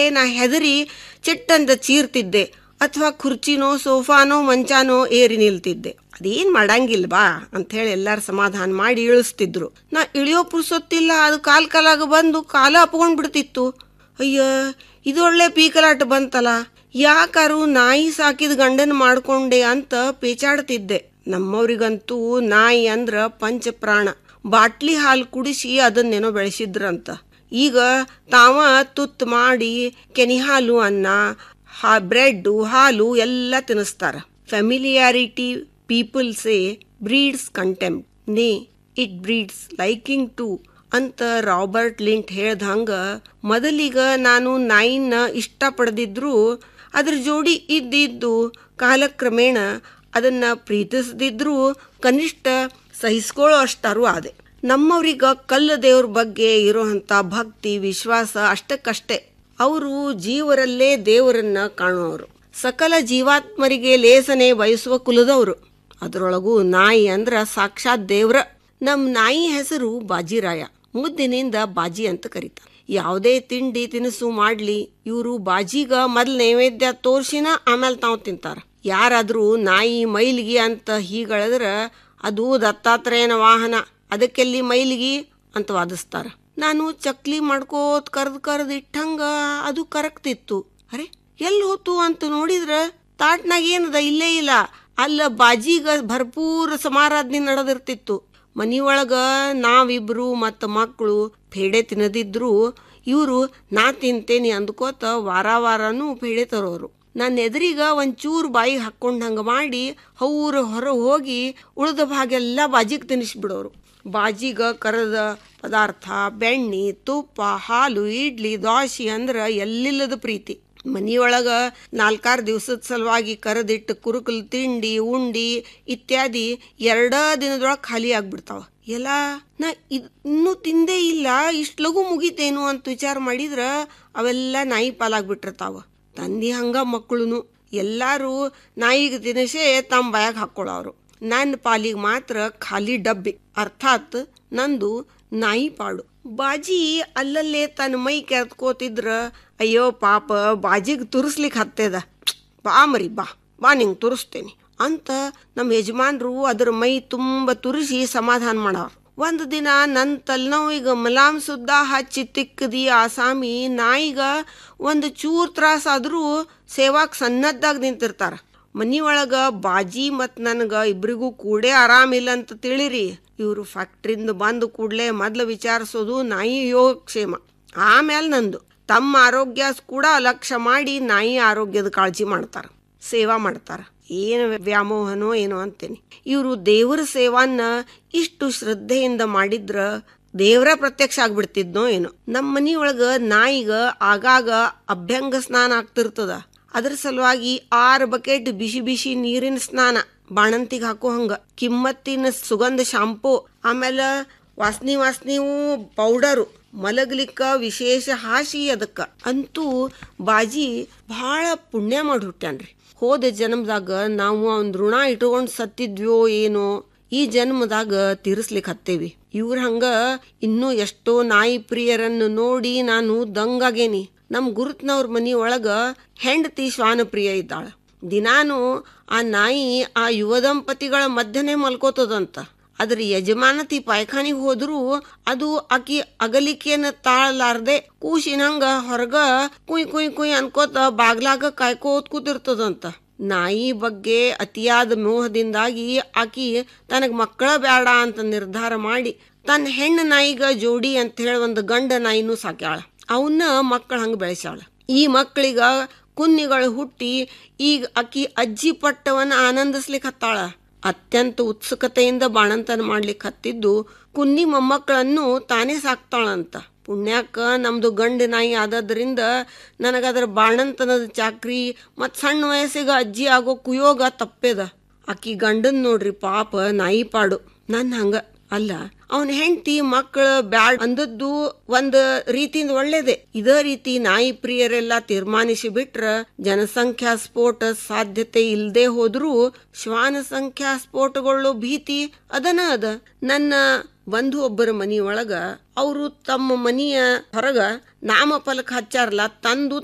ನಾ ಹೆದರಿ ಚಿಟ್ಟಂತ ಚೀರ್ತಿದ್ದೆ ಅಥವಾ ಕುರ್ಚಿನೋ ಸೋಫಾನೋ ಮಂಚಾನೋ ಏರಿ ನಿಲ್ತಿದ್ದೆ ಅದೇನ್ ಮಾಡಂಗಿಲ್ಲ ಬಾ ಅಂತ ಹೇಳಿ ಎಲ್ಲಾರು ಸಮಾಧಾನ ಮಾಡಿ ಇಳಿಸ್ತಿದ್ರು ನಾ ಇಳಿಯೋ ಪುರ್ಸೊತ್ತಿಲ್ಲ ಅದು ಕಾಲ್ ಕಾಲಾಗ ಬಂದು ಕಾಲ ಅಪ್ಕೊಂಡ್ ಬಿಡ್ತಿತ್ತು ಅಯ್ಯ ಇದು ಒಳ್ಳೆ ಪೀಕಲಾಟ ಬಂತಲ್ಲ ಯಾಕಾರು ನಾಯಿ ಸಾಕಿದ ಗಂಡನ ಮಾಡ್ಕೊಂಡೆ ಅಂತ ಪೇಚಾಡ್ತಿದ್ದೆ ನಮ್ಮವ್ರಿಗಂತೂ ನಾಯಿ ಅಂದ್ರ ಪಂಚಪ್ರಾಣ ಬಾಟ್ಲಿ ಹಾಲು ಕುಡಿಸಿ ಅದನ್ನೇನೋ ಬೆಳೆಸಿದ್ರಂತ ಈಗ ತಾವ ತುತ್ತು ಮಾಡಿ ಕೆನಿ ಹಾಲು ಅನ್ನ ಹಾ ಬ್ರೆಡ್ ಹಾಲು ಎಲ್ಲ ತಿನ್ನಿಸ್ತಾರ familiarity people say breeds contempt nay it breeds liking too ಅಂತ ರಾಬರ್ಟ್ ಲಿಂಟ್ ಹೇಳ್ದಂಗ ಮೊದಲಿಗ ನಾನು ನಾಯಿನ ಇಷ್ಟಪಡದಿದ್ರು ಅದ್ರ ಜೋಡಿ ಇದ್ದಿದ್ದು ಕಾಲಕ್ರಮೇಣ ಅದನ್ನ ಪ್ರೀತಿಸದಿದ್ರೂ ಕನಿಷ್ಠ ಸಹಿಸ್ಕೊಳ್ಳೋ ಅಷ್ಟಾರು ಆದೆ ನಮ್ಮವ್ರಿಗ ಕಲ್ಲ ದೇವ್ರ ಬಗ್ಗೆ ಇರೋಂಥ ಭಕ್ತಿ ವಿಶ್ವಾಸ ಅಷ್ಟಕ್ಕಷ್ಟೇ ಅವರು ಜೀವರಲ್ಲೇ ದೇವರನ್ನ ಕಾಣುವವರು ಸಕಲ ಜೀವಾತ್ಮರಿಗೆ ಲೇಸನೆ ಬಯಸುವ ಕುಲದವರು ಅದರೊಳಗೂ ನಾಯಿ ಅಂದ್ರ ಸಾಕ್ಷಾತ್ ದೇವ್ರ ನಮ್ ನಾಯಿ ಹೆಸರು ಬಾಜಿರಾಯ ಮುದ್ದಿನಿಂದ ಬಾಜಿ ಅಂತ ಕರೀತಾರೆ ಯಾವುದೇ ತಿಂಡಿ ತಿನಿಸು ಮಾಡ್ಲಿ ಇವರು ಬಾಜಿಗ ಮೊದಲು ನೈವೇದ್ಯ ತೋರ್ಸಿನ ಆಮೇಲೆ ತಾವು ತಿಂತಾರ ಯಾರಾದ್ರೂ ನಾಯಿ ಮೈಲಿಗೆ ಅಂತ ಹೀಗಳದ್ರ ಅದು ದತ್ತಾತ್ರೇಯನ ವಾಹನ ಅದಕ್ಕೆಲ್ಲಿ ಮೈಲಿಗೆ ಅಂತ ವಾದಿಸ್ತಾರ ನಾನು ಚಕ್ಲಿ ಮಾಡ್ಕೋತ್ ಕರ್ದ್ ಕರ್ದ್ ಇಟ್ಟಂಗ ಅದು ಕರಕ್ತಿತ್ತು ಅರೆ ಎಲ್ಲಿ ಹೋತು ಅಂತ ನೋಡಿದ್ರ ತಾಟ್ನಾಗ ಏನದ ಇಲ್ಲೇ ಇಲ್ಲ ಅಲ್ಲ ಬಾಜಿಗ ಭರ್ಪೂರ ಸಮಾರಾಧನೆ ನಡೆದಿರ್ತಿತ್ತು ಮನಿಯೊಳಗ ನಾವಿಬ್ರು ಮತ್ತ ಮಕ್ಕಳು ಪೇಡೆ ತಿನ್ನದಿದ್ರು ಇವರು ನಾ ತಿಂತೇನಿ ಅಂದ್ಕೋತ ವಾರ ವಾರನೂ ಪೇಡೆ ತರೋರು ನನ್ನ ಎದುರಿಗ ಒಂಚೂರು ಬಾಯಿ ಹಾಕ್ಕೊಂಡಂಗ ಮಾಡಿ ಅವ್ರ ಹೊರ ಹೋಗಿ ಉಳಿದ ಭಾಗೆಲ್ಲ ಬಾಜಿಗೆ ತಿನ್ನಿಸ್ಬಿಡೋರು ಬಾಜಿಗ ಕರದ ಪದಾರ್ಥ ಬೆಣ್ಣಿ ತುಪ್ಪ ಹಾಲು ಇಡ್ಲಿ ದೋಸೆ ಅಂದ್ರ ಎಲ್ಲಿಲ್ಲದ ಪ್ರೀತಿ ಮನಿಯೊಳಗ ನಾಲ್ಕಾರು ದಿವಸದ ಸಲುವಾಗಿ ಕರೆದಿಟ್ಟು ಕುರುಕಲ್ ತಿಂಡಿ ಉಂಡಿ ಇತ್ಯಾದಿ ಎರಡ ದಿನದೊಳಗೆ ಖಾಲಿ ಆಗ್ಬಿಡ್ತಾವ ಎಲ್ಲ ನಾ ಇದ್ ಇನ್ನೂ ತಿಂದೇ ಇಲ್ಲ ಇಷ್ಟು ಲಘು ಮುಗಿತೇನು ಅಂತ ವಿಚಾರ ಮಾಡಿದ್ರ ಅವೆಲ್ಲ ನಾಯಿ ಪಾಲಾಗ್ಬಿಟ್ಟಿರ್ತಾವ ತಂದಿ ಹಂಗ ಮಕ್ಕಳುನು ಎಲ್ಲಾರು ನಾಯಿಗೆ ತಿನಿಸೇ ತಮ್ಮ ಬಾಯಾಗ ಹಾಕ್ಕೊಳ್ಳೋರು ನನ್ನ ಪಾಲಿಗೆ ಮಾತ್ರ ಖಾಲಿ ಡಬ್ಬಿ ಅರ್ಥಾತ್ ನಂದು ನಾಯಿ ಪಾಡು ಬಾಜಿ ಅಲ್ಲಲ್ಲೇ ತನ್ನ ಮೈ ಕೆರ್ತ್ಕೋತಿದ್ರ ಅಯ್ಯೋ ಪಾಪ ಬಾಜಿಗೆ ತುರಿಸ್ಲಿಕ್ಕೆ ಹತ್ತದ ಬಾ ಮರಿ ಬಾ ಬಾ ನಿಂಗೆ ತುರಿಸ್ತೇನೆ ಅಂತ ನಮ್ಮ ಯಜಮಾನ್ರು ಅದ್ರ ಮೈ ತುಂಬ ತುರಿಸಿ ಸಮಾಧಾನ ಮಾಡವ್ರು ಒಂದು ದಿನ ನನ್ನ ತಲೆನೋವಿಗೆ ಮಲಾಮ್ ಸುದ್ದ ಹಚ್ಚಿ ತಿಕ್ಕದಿ ಆಸಾಮಿ ನಾಯಿಗ ಒಂದು ಚೂರ್ ತ್ರಾಸಾದ್ರೂ ಸೇವಾಕ್ ಸನ್ನದ್ದಾಗ ನಿಂತಿರ್ತಾರ ಮನಿಯೊಳಗ ಬಾಜಿ ಮತ್ತು ನನಗೆ ಇಬ್ರಿಗೂ ಕೂಡೇ ಆರಾಮಿಲ್ಲ ಅಂತ ತಿಳಿರಿ ಇವರು ಫ್ಯಾಕ್ಟ್ರಿಂದ ಬಂದು ಕೂಡಲೇ ಮೊದ್ಲು ವಿಚಾರಿಸೋದು ನಾಯಿ ಯೋಗಕ್ಷೇಮ ಆಮೇಲೆ ನಂದು ತಮ್ಮ ಆರೋಗ್ಯ ಕೂಡ ಲಕ್ಷ್ಯ ಮಾಡಿ ನಾಯಿ ಆರೋಗ್ಯದ ಕಾಳಜಿ ಮಾಡ್ತಾರ ಸೇವಾ ಮಾಡ್ತಾರ ಏನು ವ್ಯಾಮೋಹನೋ ಏನೋ ಅಂತೇನಿ ಇವರು ದೇವರ ಸೇವಾನ್ನ ಇಷ್ಟು ಶ್ರದ್ಧೆಯಿಂದ ಮಾಡಿದ್ರ ದೇವರ ಪ್ರತ್ಯಕ್ಷ ಆಗ್ಬಿಡ್ತಿದ್ನೋ ಏನೋ ನಮ್ಮ ಮನಿಯೊಳಗ ನಾಯಿಗ ಆಗಾಗ ಅಭ್ಯಂಗ ಸ್ನಾನ ಆಗ್ತಿರ್ತದ ಅದ್ರ ಸಲುವಾಗಿ ಆರು ಬಕೆಟ್ ಬಿಸಿ ಬಿಸಿ ನೀರಿನ ಸ್ನಾನ ಬಾಣಂತಿಗೆ ಹಾಕೋ ಹಂಗ ಕಿಮ್ಮತ್ತಿನ ಸುಗಂಧ ಶಾಂಪೂ ಆಮೇಲೆ ವಾಸ್ನಿ ವಾಸ್ನಿವು ಪೌಡರು ಮಲಗ್ಲಿಕ್ಕ ವಿಶೇಷ ಹಾಸಿ ಅದಕ್ಕ ಅಂತೂ ಬಾಜಿ ಬಹಳ ಪುಣ್ಯ ಮಾಡಿ ಹುಟ್ಟ್ಯಾನ್ರಿ ಹೋದ ಜನ್ಮದಾಗ ನಾವು ಅವನ್ ಋಣ ಇಟ್ಕೊಂಡ್ ಸತ್ತಿದ್ವೋ ಏನೋ ಈ ಜನ್ಮದಾಗ ತೀರಿಸ್ಲಿಕ್ಕೆ ಹತ್ತೇವಿ ಇವ್ರ ಹಂಗ ಇನ್ನೂ ಎಷ್ಟೋ ನಾಯಿ ಪ್ರಿಯರನ್ನು ನೋಡಿ ನಾನು ದಂಗಾಗೇನಿ ನಮ್ ಗುರುತ್ನವ್ರ ಮನಿ ಒಳಗ ಹೆಂಡತಿ ಶ್ವಾನಪ್ರಿಯ ಇದ್ದಾಳ ದಿನಾನು ಆ ನಾಯಿ ಆ ಯುವ ದಂಪತಿಗಳ ಮಧ್ಯನೇ ಮಲ್ಕೋತದಂತ ಅದ್ರ ಯಜಮಾನತಿ ಪಾಯ್ಖಾನಿಗೆ ಹೋದ್ರೂ ಅದು ಆಕಿ ಅಗಲಿಕೆಯನ್ನ ತಾಳಲಾರ್ದೆ ಕೂಸಿನಂಗ ಹೊರಗ ಕುಯ್ ಕುಯ್ ಕುಯ್ ಅನ್ಕೋತ ಬಾಗ್ಲಾಗ ಕಾಯ್ಕೋತ್ ಕೂತಿರ್ತದಂತ ನಾಯಿ ಬಗ್ಗೆ ಅತಿಯಾದ ಮೋಹದಿಂದಾಗಿ ಆಕಿ ತನಗ್ ಮಕ್ಕಳ ಬೇಡ ಅಂತ ನಿರ್ಧಾರ ಮಾಡಿ ತನ್ನ ಹೆಣ್ಣು ನಾಯಿಗ ಜೋಡಿ ಅಂತ ಹೇಳಿ ಒಂದು ಗಂಡ ನಾಯಿನೂ ಸಾಕ್ಯಾಳ ಅವನ್ನ ಮಕ್ಕಳ ಹಂಗ ಬೆಳೆಸ್ಯಾಳ ಈ ಮಕ್ಕಳಿಗ ಕುನ್ನಿಗಳು ಹುಟ್ಟಿ ಈಗ ಆಕಿ ಅಜ್ಜಿ ಪಟ್ಟವನ್ನ ಆನಂದಿಸ್ಲಿಕ್ಕೆ ಹತ್ತಾಳ ಅತ್ಯಂತ ಉತ್ಸುಕತೆಯಿಂದ ಬಾಣಂತನ ಮಾಡ್ಲಿಕ್ಕೆ ಹತ್ತಿದ್ದು ಕುನ್ನಿ ಮೊಮ್ಮಕ್ಕಳನ್ನು ತಾನೇ ಸಾಕ್ತಾಳಂತ ಪುಣ್ಯಾಕ ನಮ್ದು ಗಂಡು ನಾಯಿ ಆದದ್ರಿಂದ ನನಗದರ ಬಾಣಂತನದ ಚಾಕ್ರಿ ಮತ್ತು ಸಣ್ಣ ವಯಸ್ಸಿಗೆ ಅಜ್ಜಿ ಆಗೋ ಕುಯೋಗ ತಪ್ಪೇದ ಆಕಿ ಗಂಡನ್ ನೋಡ್ರಿ ಪಾಪ ನಾಯಿ ಪಾಡು ನನ್ನ ಹಂಗ ಅಲ್ಲ ಅವನ ಹೆಂಡತಿ ಮಕ್ಕಳು ಬ್ಯಾಡ್ ಅಂದದ್ದು ಒಂದ್ ರೀತಿಯಿಂದ ಒಳ್ಳೇದೆ ಇದೇ ರೀತಿ ನಾಯಿ ಪ್ರಿಯರೆಲ್ಲ ತೀರ್ಮಾನಿಸಿ ಬಿಟ್ರ ಜನಸಂಖ್ಯಾ ಸ್ಫೋಟ ಸಾಧ್ಯತೆ ಇಲ್ಲದೆ ಹೋದ್ರೂ ಶ್ವಾನ ಸಂಖ್ಯಾ ಸ್ಫೋಟಗೊಳ್ಳೋ ಭೀತಿ ಅದನ ಅದ ನನ್ನ ಬಂಧು ಒಬ್ಬರ ಮನಿಯೊಳಗ ಅವರು ತಮ್ಮ ಮನಿಯ ಹೊರಗ ನಾಮಫಲಕ ಹಚ್ಚಾರಲ್ಲ ತಂದು